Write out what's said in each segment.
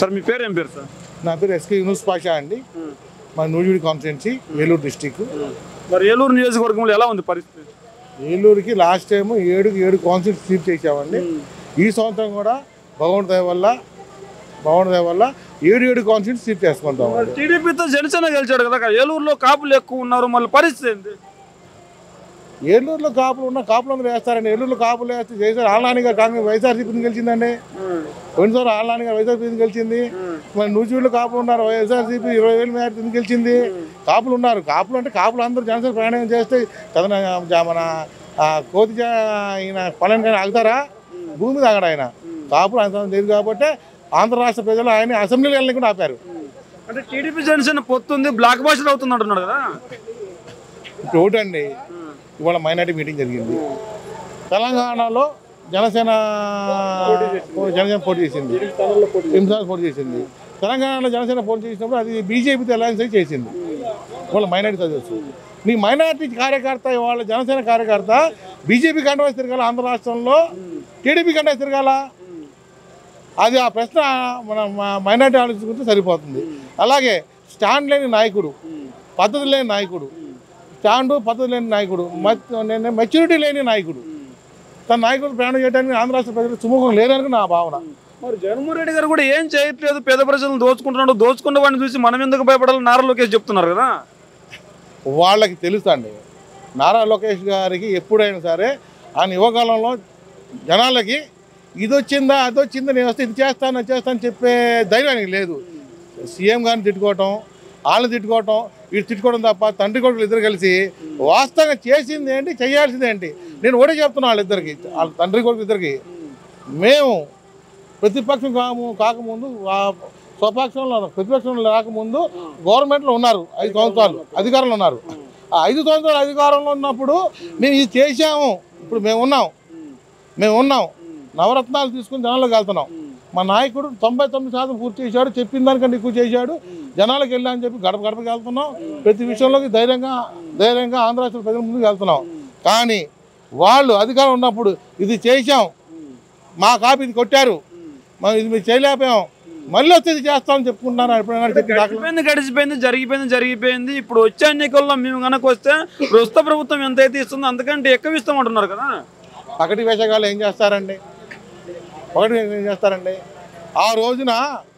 sir మీ పేరు ఏం పేరు సార్ నా పేరు ఎస్కే యూనుస్ పాషా అండి మా నూజివీడి కాన్స్టిట్యున్సీ ఏలూరు డిస్టిక్ మరి ఏలూరు నియోజకవర్గంలో ఎలా ఉంది పరిస్థితి ఏలూరుకి లాస్ట్ టైం ఏడుకి ఏడు కాన్స్టిట్యూట్ సీట్ చేసామండి ఈ సంవత్సరం కూడా భగవంతు దయ వల్ల భగవంతు దయ వల్ల ఏడు ఏడు కాన్స్టిట్యూట్ సీట్ చేసుకుంటాం మరి టీడీపీతో జనసేన గెలిచాడు కదా ఏలూరులో కాపులు ఎక్కువ ఉన్నారు మళ్ళీ పరిస్థితి ఏంటి ఏలూరులో కాపులు ఉన్న కాపులు అందరూ వేస్తారండి ఏలూరులో కాపులు వేస్తే చేశారు ఆళ్ళానిగా కాంగ్రెస్ వైఎస్ఆర్సీపీని గెలిచిందండి పోయినసారి ఆళ్ళానిగా వైఎస్ఆర్సీపీని గెలిచింది మరి నూజివీడులో కాపులు ఉన్నారు వైఎస్ఆర్సీపీ ఇరవై వేల మేర గెలిచింది కాపులు ఉన్నారు కాపులు అంటే కాపులు అందరూ జనసేన ప్రయాణం చేస్తే కథన జ- మన ఆ, కోతి జా- ఈయన పలాని కానీ ఆగుతారా భూమి మీద ఆగడు ఆయన కాపులు అంత లేదు కాబట్టి ఆంధ్ర రాష్ట్ర ప్రజలు ఆయన అసెంబ్లీలో వెళ్ళకుండా ఆపారు అంటే టీడీపీ జనసేన పొత్తుంది బ్లాక్ బాస్టర్ అవుతుంది అంటున్నాడు కదా ఇప్పుడు ఒకటండి ఇవాళ మైనార్టీ మీటింగ్ జరిగింది తెలంగాణలో జనసేన జనసేన పోటీ చేసింది హింసాలు పోటీ చేసింది తెలంగాణలో జనసేన పోటీ చేసినప్పుడు అది బీజేపీతో అలయన్స్ అయి చేసింది వాళ్ళ మైనార్టీ సదస్సు నీ మైనార్టీ కార్యకర్త వాళ్ళ జనసేన కార్యకర్త బీజేపీ కంటే తిరగాల ఆంధ్ర రాష్ట్రంలో టీడీపీ కంటే తిరగాల అది ఆ ప్రశ్న మన మ- మైనార్టీ ఆలోచించుకుంటే సరిపోతుంది అలాగే స్టాండ్ లేని నాయకుడు పద్ధతి లేని నాయకుడు స్టాండు పద్ధతి లేని నాయకుడు మెచ్యూరిటీ లేని నాయకుడు తన నాయకుడు ప్రయాణం చేయడానికి ఆంధ్ర రాష్ట్ర ప్రజలు సుముఖం లేదని నా భావన మరి జగన్మోహన్ రెడ్డి గారు కూడా ఏం చేయట్లేదు పేద ప్రజలను దోచుకుంటున్నాడు దోచుకున్న వాడిని చూసి మనం ఎందుకు భయపడాలి నారా లోకేష్ చెప్తున్నారు కదా వాళ్ళకి తెలుసండి నారా లోకేష్ గారికి ఎప్పుడైనా సరే ఆయన యువకాలంలో జనాలకి ఇది వచ్చిందా అది వచ్చిందా నేను వస్తే ఇది చేస్తాను అది చేస్తాను చెప్పే ధైర్యం ఆయనకి లేదు సీఎం గారిని తిట్టుకోవటం వాళ్ళని తిట్టుకోవటం వీళ్ళు తిట్టుకోవడం తప్ప తండ్రి కొడుకులు ఇద్దరు కలిసి వాస్తవంగా చేసింది ఏంటి చేయాల్సింది ఏంటి నేను ఒకటే చెప్తున్నా వాళ్ళిద్దరికి వాళ్ళ తండ్రి కొడుకు ఇద్దరికి మేము ప్రతిపక్షం కాము కాకముందు వా- స్వపక్షంలో ప్రతిపక్షంలో రాకముందు గవర్నమెంట్లో ఉన్నారు ఐదు సంవత్సరాలు అధికారంలో ఉన్నారు ఆ ఐదు సంవత్సరాలు అధికారంలో ఉన్నప్పుడు మేము ఇది చేశాము ఇప్పుడు మేము ఉన్నాం మేము ఉన్నాం నవరత్నాలు తీసుకుని జనాల్లోకి వెళ్తున్నాం మా నాయకుడు తొంభై తొమ్మిది శాతం పూర్తి చేశాడు చెప్పిన దానికంటే ఎక్కువ చేశాడు జనాలకు వెళ్ళా అని చెప్పి గడప గడపకి వెళ్తున్నాం ప్రతి విషయంలోకి ధైర్యంగా ధైర్యంగా ఆంధ్ర రాష్ట్ర ప్రజల ముందుకు వెళ్తున్నాం కానీ వాళ్ళు అధికారం ఉన్నప్పుడు ఇది చేశాం మా కాపీ ఇది కొట్టారు మనం ఇది మీరు చేయలేకపోయాం మళ్ళీ వచ్చి ఇది చేస్తామని చెప్పుకుంటున్నారు ఎప్పుడైనా చెప్పి దాఖలు గడిచిపోయింది గడిచిపోయింది జరిగిపోయింది జరిగిపోయింది ఇప్పుడు వచ్చే ఎన్నికల్లో మేము కనుక వస్తే ప్రస్తుత ప్రభుత్వం ఎంత అయితే ఇస్తుందో అంతకంటే ఎక్కువ ఇస్తామంటున్నారు కదా పకటి వేషగాళ్ళు ఏం చేస్తారండి పకటి వేషగాళ్ళు ఏం చేస్తారండి ఆ రోజున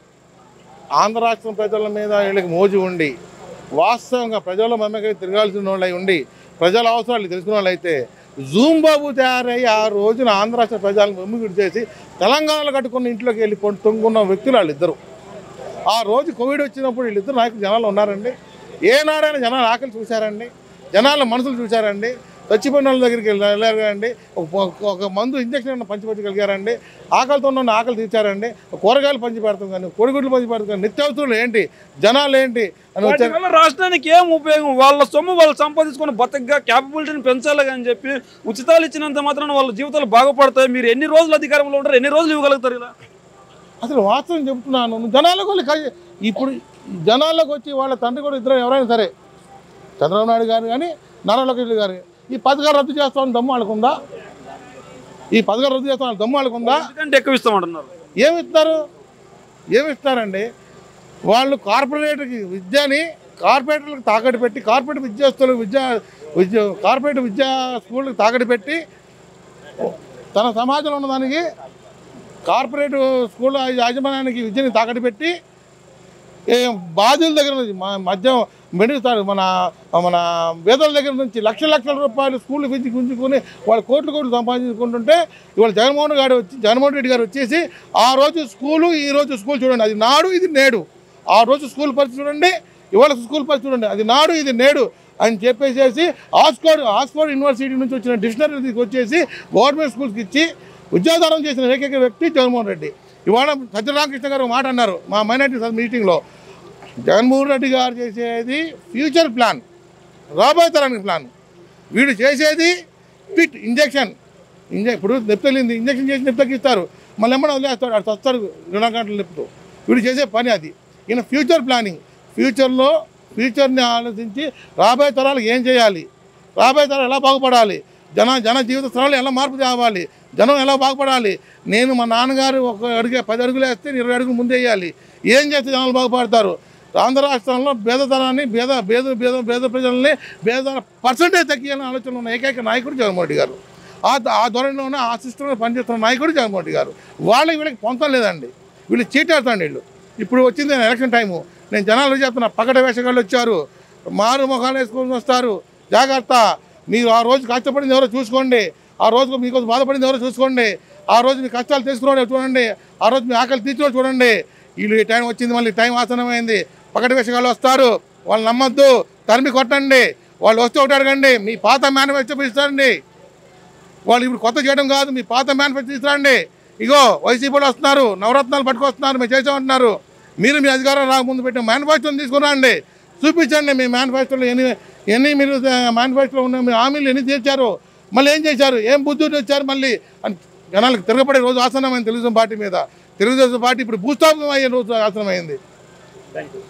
ఆంధ్ర రాష్ట్రం ప్రజల మీద వీళ్ళకి మోజు ఉండి వాస్తవంగా ప్రజల మమ్మకై తిరగాల్సిన వాళ్ళు అయి ఉండి ప్రజల అవసరాలు తెలుసుకున్న వాళ్ళు అయితే జూమ్ బాబు తయారయ్యి ఆ రోజున ఆంధ్ర రాష్ట్ర ప్రజలను మమ్మిగుడి చేసి తెలంగాణలో కట్టుకున్న ఇంట్లోకి వెళ్ళి పొం- తొంగున్న వ్యక్తులు వాళ్ళిద్దరు ఆ రోజు కోవిడ్ వచ్చినప్పుడు వీళ్ళిద్దరు నాయకులు జనాలు ఉన్నారండి ఏనాడైనా జనాలు ఆకలి చూశారండి జనాల మనసులు చూశారండి చచ్చిపోయిన వాళ్ళ దగ్గరికి వెళ్ళి- వెళ్ళారు కదండి ఒక ఒక మందు ఇంజక్షన్ ఏమైనా పంచిపెట్టగలిగారండి ఆకలితో ఉన్న ఆకలి తీర్చారండి కూరగాయలు పంచి పెడతాం కానీ కోడిగుడ్లు పంచి పెడతాం కానీ నిత్యావసరాలు ఏంటి జనాలు ఏంటి అని వాటి వచ్చారు వల్ల రాష్ట్రానికి ఏం ఉపయోగం వాళ్ళ సొమ్ము వాళ్ళు సంపాదించుకుని బతకగా క్యాపబిలిటీని పెంచాలి అని చెప్పి ఉచితాలు ఇచ్చినంత మాత్రం వాళ్ళ జీవితాలు బాగుపడతాయి మీరు ఎన్ని రోజులు అధికారంలో ఉంటారు ఎన్ని రోజులు ఇవ్వగలుగుతారు ఇలా అసలు వాస్తవం చెప్తున్నాను నువ్వు జనాలకు వెళ్ళి కై- ఇప్పుడు జనాల్లోకి వచ్చి వాళ్ళ తండ్రి కూడా ఇద్దరు ఎవరైనా సరే చంద్రబాబు నాయుడు గారు కానీ నారా లోకేష్ గారు ఈ పథకాలు రద్దు చేస్తామని దమ్ము వాళ్ళకుందా ఈ పథకాలు రద్దు చేస్తామని దమ్ము వాళ్ళకుందా ఎందుకంటే ఎక్కువ ఇస్తామంటున్నారు ఏమి ఇస్తారు ఏమి ఇస్తారండి వాళ్ళు కార్పొరేట్కి విద్యని కార్పొరేటర్లకు తాకట్టు పెట్టి కార్పొరేట్ విద్యాస్తులకు విద్యా విద్య కార్పొరేట్ విద్యా స్కూళ్ళకి తాకట్టు పెట్టి తన సమాజంలో ఉన్న దానికి కార్పొరేట్ స్కూల్ యాజమాన్యానికి విద్యని తాకట్టు పెట్టి ఏ బాధ్యుల దగ్గర నుంచి మ- మద్యం మెడుగుతారు మన మన వేదల దగ్గర నుంచి లక్షల లక్షల రూపాయలు స్కూల్ ఫీజు గుంజుకొని వాళ్ళు కోట్లు కోట్లు సంపాదించుకుంటుంటే ఇవాళ జగన్మోహన్ గారు వచ్చి జగన్మోహన్ రెడ్డి గారు వచ్చేసి ఆ రోజు స్కూలు ఈ రోజు స్కూల్ చూడండి అది నాడు ఇది నేడు ఆ రోజు స్కూల్ పరిస్థితి చూడండి ఇవాళ స్కూల్ పరిస్థితి చూడండి అది నాడు ఇది నేడు అని చెప్పేసేసి ఆక్స్ఫర్డ్ ఆక్స్ఫర్డ్ యూనివర్సిటీ నుంచి వచ్చిన డిక్షనరీ వచ్చేసి గవర్నమెంట్ స్కూల్స్కి ఇచ్చి విద్యాదానం చేసిన ఏకైక వ్యక్తి జగన్మోహన్ రెడ్డి ఇవాళ సత్యరామకృష్ణ గారు ఒక మాట అన్నారు మా మైనార్టీ మీటింగ్లో జగన్మోహన్ రెడ్డి గారు చేసేది ఫ్యూచర్ ప్లాన్ రాబోయే తరానికి ప్లాన్ వీడు చేసేది పిట్ ఇంజెక్షన్ ఇంజ ఇప్పుడు నొప్పి వెళ్ళింది ఇంజెక్షన్ చేసి నొప్పి తగ్గిస్తారు మళ్ళీ ఎమ్మడ వదిలేస్తాడు అటు వస్తారు రెండు గంటలు నొప్పితో వీడు చేసే పని అది ఈయన ఫ్యూచర్ ప్లానింగ్ ఫ్యూచర్లో ఫ్యూచర్ని ఆలోచించి రాబోయే తరాలకు ఏం చేయాలి రాబోయే తరాలు ఎలా బాగుపడాలి జన జన జీవిత స్థలాలు ఎలా మార్పు తేవాలి జనం ఎలా బాగుపడాలి నేను మా నాన్నగారు ఒక అడుగు పది అడుగులు వేస్తే నేను ఇరవై అడుగులు ముందే వేయాలి ఏం చేస్తే జనాలు బాగుపడతారు ఆంధ్ర రాష్ట్రంలో భేదతనాన్ని భేద భేద భేద భేద ప్రజల్ని భేద పర్సంటేజ్ తగ్గియాలని ఆలోచన ఉన్న ఏకైక నాయకుడు జగన్మోహన్ రెడ్డి గారు ఆ ఆ ధోరణిలోనే ఆ సిస్టంలో పనిచేస్తున్న నాయకుడు జగన్మోహన్ రెడ్డి గారు వాళ్ళకి వీళ్ళకి పొంతం లేదండి వీళ్ళు చీటాడుతాండి వీళ్ళు ఇప్పుడు వచ్చింది నేను ఎలక్షన్ టైము నేను జనాలు చెప్తున్నా పగట వేషగాళ్ళు వచ్చారు మారు ముఖాలు వేసుకొని వస్తారు జాగ్రత్త మీరు ఆ రోజు కష్టపడింది ఎవరో చూసుకోండి ఆ రోజు మీకోసం బాధపడింది ఎవరో చూసుకోండి ఆ రోజు మీ కష్టాలు తీసుకురావడం చూడండి ఆ రోజు మీ ఆకలి తీర్చుకో చూడండి వీళ్ళు ఈ టైం వచ్చింది మళ్ళీ టైం ఆసనమైంది పగట వేషగాళ్ళు వస్తారు వాళ్ళు నమ్మొద్దు తరిమి కొట్టండి వాళ్ళు వస్తే ఒకటి అడగండి మీ పాత మేనిఫెస్టో ఇస్తారండి వాళ్ళు ఇప్పుడు కొత్త చేయడం కాదు మీ పాత మేనిఫెస్టో తీసుకురండి ఇగో వైసీపీలో వస్తున్నారు నవరత్నాలు పట్టుకొస్తున్నారు మేము చేసామంటున్నారు మీరు మీ అధికారం రాకముందు పెట్టిన మేనిఫెస్టోని తీసుకురండి చూపించండి మీ మేనిఫెస్టోలో ఎన్ని ఎన్ని మీరు మేనిఫెస్టోలో ఉన్న మీ హామీలు ఎన్ని తీర్చారు మళ్ళీ ఏం చేశారు ఏం బుద్ధి వచ్చారు మళ్ళీ అని జనాలకు తిరగబడే రోజు ఆసనమైంది తెలుగుదేశం పార్టీ మీద తెలుగుదేశం పార్టీ ఇప్పుడు భూస్థాపకం అయ్యే రోజు ఆసనమైంది థ్యాంక్ యూ